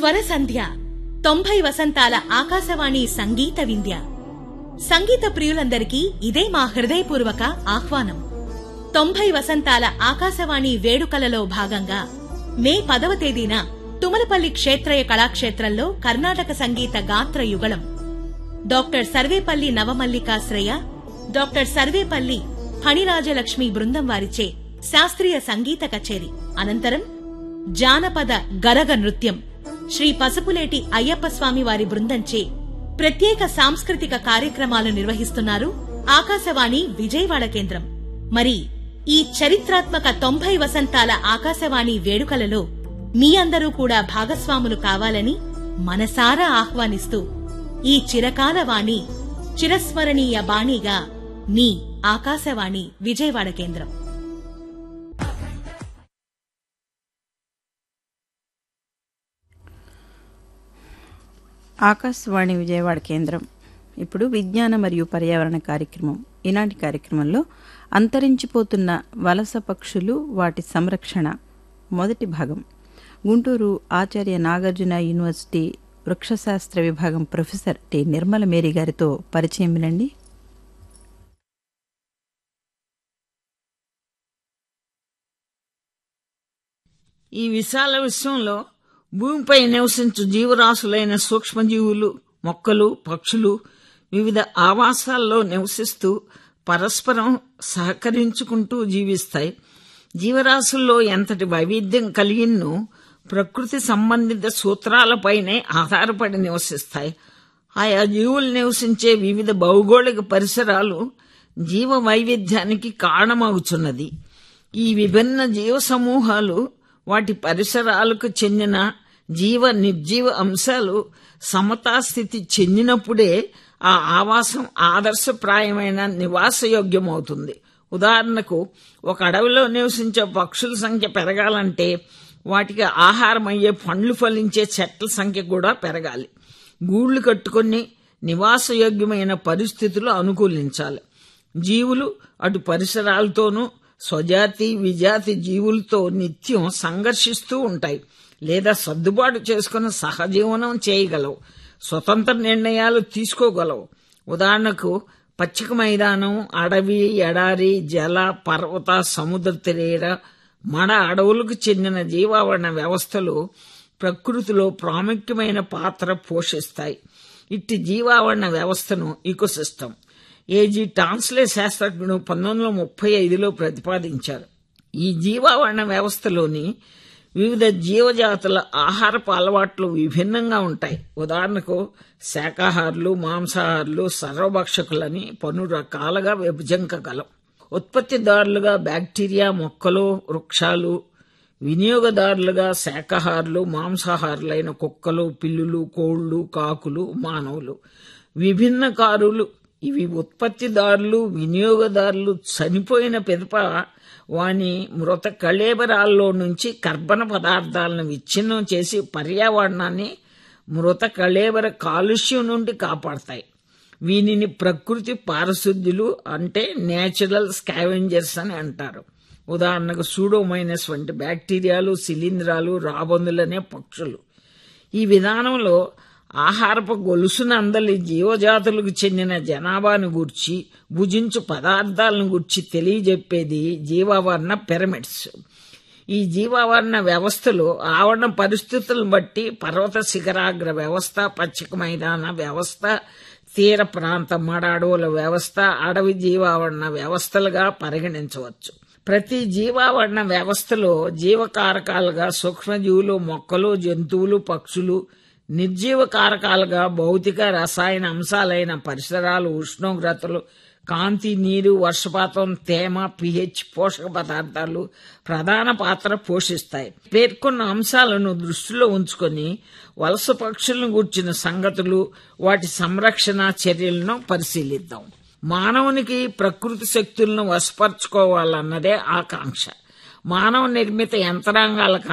స్వర సంధ్య తొంభై వసంతాల ఆకాశవాణి సంగీత వింధ్య సంగీత ప్రియులందరికీ ఇదే మా హృదయపూర్వక ఆహ్వానం తొంభై వసంతాల ఆకాశవాణి వేడుకలలో భాగంగా మే పదవ తేదీన తుమలపల్లి క్షేత్రయ కళాక్షేత్రంలో కర్ణాటక సంగీత గాత్ర యుగళం డాక్టర్ సర్వేపల్లి నవమల్లికాశ్రయ డాక్టర్ సర్వేపల్లి ఫణిరాజలక్ష్మి బృందం వారిచే శాస్త్రీయ సంగీత కచేరి అనంతరం జానపద గరగ నృత్యం శ్రీ పసుపులేటి అయ్యప్ప స్వామి వారి బృందంచే ప్రత్యేక సాంస్కృతిక కార్యక్రమాలు నిర్వహిస్తున్నారు ఆకాశవాణి విజయవాడ కేంద్రం మరి ఈ చరిత్రాత్మక తొంభై వసంతాల ఆకాశవాణి వేడుకలలో మీ అందరూ కూడా భాగస్వాములు కావాలని మనసారా ఆహ్వానిస్తూ ఈ చిరకాల వాణి చిరస్మరణీయ బాణిగా మీ ఆకాశవాణి విజయవాడ కేంద్రం ఆకాశవాణి విజయవాడ కేంద్రం ఇప్పుడు విజ్ఞాన మరియు పర్యావరణ కార్యక్రమం ఈనాటి కార్యక్రమంలో అంతరించిపోతున్న వలస పక్షులు వాటి సంరక్షణ మొదటి భాగం గుంటూరు ఆచార్య నాగార్జున యూనివర్సిటీ వృక్షశాస్త్ర విభాగం ప్రొఫెసర్ టి నిర్మల మేరీ గారితో పరిచయం వినండి ఈ విశాల విశ్వంలో భూమిపై నివసించు జీవరాశులైన సూక్ష్మజీవులు మొక్కలు పక్షులు వివిధ ఆవాసాల్లో నివసిస్తూ పరస్పరం సహకరించుకుంటూ జీవిస్తాయి జీవరాశుల్లో ఎంతటి వైవిధ్యం కలిగిన్నో ప్రకృతి సంబంధిత సూత్రాలపైనే ఆధారపడి నివసిస్తాయి ఆయా జీవులు నివసించే వివిధ భౌగోళిక పరిసరాలు జీవ వైవిధ్యానికి కారణమవుతున్నది ఈ విభిన్న జీవ సమూహాలు వాటి పరిసరాలకు చెందిన జీవ నిర్జీవ అంశాలు సమతాస్థితి చెందినప్పుడే ఆ ఆవాసం ఆదర్శప్రాయమైన నివాసయోగ్యమవుతుంది ఉదాహరణకు ఒక అడవిలో నివసించే పక్షుల సంఖ్య పెరగాలంటే వాటికి ఆహారం అయ్యే పండ్లు ఫలించే చెట్ల సంఖ్య కూడా పెరగాలి గూళ్లు కట్టుకొని నివాసయోగ్యమైన పరిస్థితులు అనుకూలించాలి జీవులు అటు పరిసరాలతోనూ స్వజాతి విజాతి జీవులతో నిత్యం సంఘర్షిస్తూ ఉంటాయి లేదా సర్దుబాటు చేసుకుని సహజీవనం చేయగలవు స్వతంత్ర నిర్ణయాలు తీసుకోగలవు ఉదాహరణకు పచ్చిక మైదానం అడవి ఎడారి జల పర్వత సముద్ర తీర మడ అడవులకు చెందిన జీవావరణ వ్యవస్థలు ప్రకృతిలో ప్రాముఖ్యమైన పాత్ర పోషిస్తాయి ఇట్టి జీవావరణ వ్యవస్థను ఈకోసిస్టమ్ ఏజీ టాన్స్లే శాస్త్రజ్ఞుడు పంతొమ్మిది వందల ముప్పై ఐదులో ప్రతిపాదించారు ఈ జీవావరణ వ్యవస్థలోని వివిధ జీవజాతుల ఆహారపు అలవాట్లు విభిన్నంగా ఉంటాయి ఉదాహరణకు శాకాహారులు మాంసాహారులు సర్వభక్షకులని పలు రకాలుగా విభజించగలం ఉత్పత్తిదారులుగా బ్యాక్టీరియా మొక్కలు వృక్షాలు వినియోగదారులుగా శాకాహారులు మాంసాహారులైన కుక్కలు పిల్లులు కోళ్లు కాకులు మానవులు విభిన్న కారులు ఇవి ఉత్పత్తిదారులు వినియోగదారులు చనిపోయిన పిదప వాని మృత కళేబరాల్లో నుంచి కర్బన పదార్థాలను విచ్ఛిన్నం చేసి పర్యావరణాన్ని మృత కళేబర కాలుష్యం నుండి కాపాడతాయి వీనిని ప్రకృతి పారిశుద్ధ్యులు అంటే నేచురల్ స్కావెంజర్స్ అని అంటారు ఉదాహరణకు సూడోమైనస్ వంటి బ్యాక్టీరియాలు శిలీంధ్రాలు రాబందులనే పక్షులు ఈ విధానంలో ఆహారపు గొలుసున అందలి జీవజాతులకు చెందిన జనాభాను గూర్చి భుజించు పదార్థాలను గూర్చి తెలియజెప్పేది జీవావరణ పిరమిడ్స్ ఈ జీవావరణ వ్యవస్థలో ఆవరణ పరిస్థితులను బట్టి పర్వత శిఖరాగ్ర వ్యవస్థ పచ్చిక మైదాన వ్యవస్థ తీర ప్రాంత మడ అడవుల వ్యవస్థ అడవి జీవావరణ వ్యవస్థలుగా పరిగణించవచ్చు ప్రతి జీవావరణ వ్యవస్థలో జీవకారకాలుగా సూక్ష్మజీవులు మొక్కలు జంతువులు పక్షులు నిర్జీవ కారకాలుగా భౌతిక రసాయన అంశాలైన పరిసరాలు ఉష్ణోగ్రతలు కాంతి నీరు వర్షపాతం తేమ పిహెచ్ పోషక పదార్థాలు ప్రధాన పాత్ర పోషిస్తాయి పేర్కొన్న అంశాలను దృష్టిలో ఉంచుకొని వలస పక్షులను గూర్చిన సంగతులు వాటి సంరక్షణ చర్యలను పరిశీలిద్దాం మానవునికి ప్రకృతి శక్తులను వశపరచుకోవాలన్నదే ఆకాంక్ష మానవ నిర్మిత యంత్రాంగాల